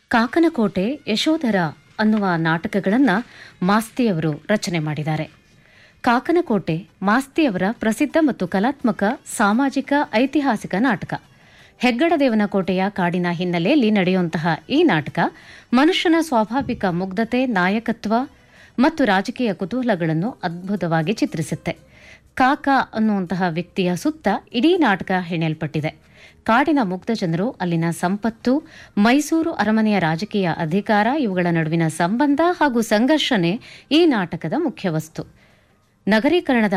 ಕಾಕನಕೋಟೆ ಯಶೋಧರ ಅನ್ನುವ ನಾಟಕಗಳನ್ನು ಮಾಸ್ತಿಯವರು ರಚನೆ ಮಾಡಿದ್ದಾರೆ ಕಾಕನಕೋಟೆ ಮಾಸ್ತಿಯವರ ಪ್ರಸಿದ್ಧ ಮತ್ತು ಕಲಾತ್ಮಕ ಸಾಮಾಜಿಕ ಐತಿಹಾಸಿಕ ನಾಟಕ ಹೆಗ್ಗಡದೇವನ ಕೋಟೆಯ ಕಾಡಿನ ಹಿನ್ನೆಲೆಯಲ್ಲಿ ನಡೆಯುವಂತಹ ಈ ನಾಟಕ ಮನುಷ್ಯನ ಸ್ವಾಭಾವಿಕ ಮುಗ್ಧತೆ ನಾಯಕತ್ವ ಮತ್ತು ರಾಜಕೀಯ ಕುತೂಹಲಗಳನ್ನು ಅದ್ಭುತವಾಗಿ ಚಿತ್ರಿಸುತ್ತೆ ಕಾಕ ಅನ್ನುವಂತಹ ವ್ಯಕ್ತಿಯ ಸುತ್ತ ಇಡೀ ನಾಟಕ ಹೆಣೆಯಲ್ಪಟ್ಟಿದೆ ಕಾಡಿನ ಮುಗ್ಧ ಜನರು ಅಲ್ಲಿನ ಸಂಪತ್ತು ಮೈಸೂರು ಅರಮನೆಯ ರಾಜಕೀಯ ಅಧಿಕಾರ ಇವುಗಳ ನಡುವಿನ ಸಂಬಂಧ ಹಾಗೂ ಸಂಘರ್ಷಣೆ ಈ ನಾಟಕದ ಮುಖ್ಯ ವಸ್ತು ನಗರೀಕರಣದ